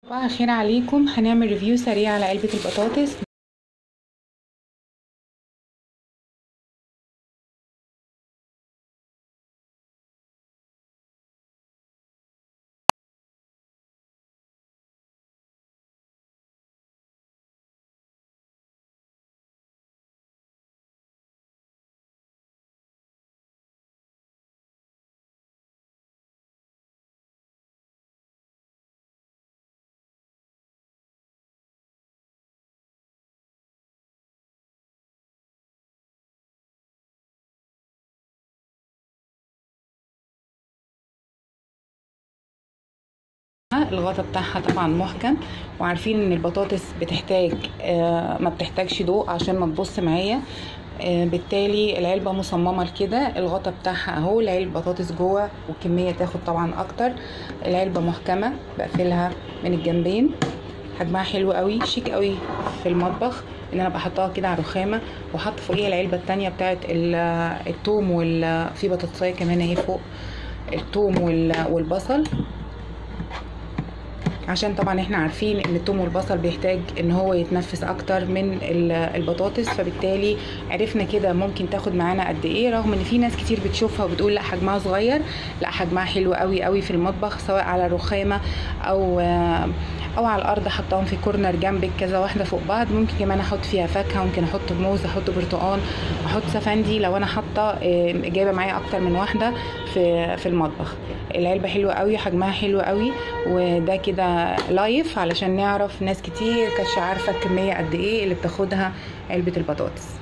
صباح الخير عليكم هنعمل ريفيو سريع على علبة البطاطس الغطا بتاعها طبعا محكم وعارفين ان البطاطس بتحتاج آه ما بتحتاجش ضوء عشان ما تبص معايا آه بالتالي العلبة مصممة لكده الغطا بتاعها اهو العلبة بطاطس جوه والكمية تاخد طبعا اكتر العلبة محكمة بقفلها من الجنبين حجمها حلو قوي شيك قوي في المطبخ ان انا بحطها كده على رخامه واحط فوقيها العلبه التانية بتاعت التوم وال في بطاطسايه كمان اهي فوق التوم والبصل عشان طبعا احنا عارفين ان الثوم والبصل بيحتاج ان هو يتنفس اكتر من البطاطس فبالتالي عرفنا كده ممكن تاخد معانا قد ايه رغم ان في ناس كتير بتشوفها وبتقول لا حجمها صغير لا حجمها حلو قوي قوي في المطبخ سواء على رخامه او او على الارض حطاهم في كورنر جنبك كذا واحده فوق بعض ممكن كمان احط فيها فاكهه ممكن احط موز احط برتقال احط سفندي لو انا حاطه جايبه معايا اكتر من واحده في في المطبخ العلبه حلوه قوي حجمها حلو قوي وده كده لايف علشان نعرف ناس كتير كانتش عارفه الكميه قد ايه اللي بتاخدها علبه البطاطس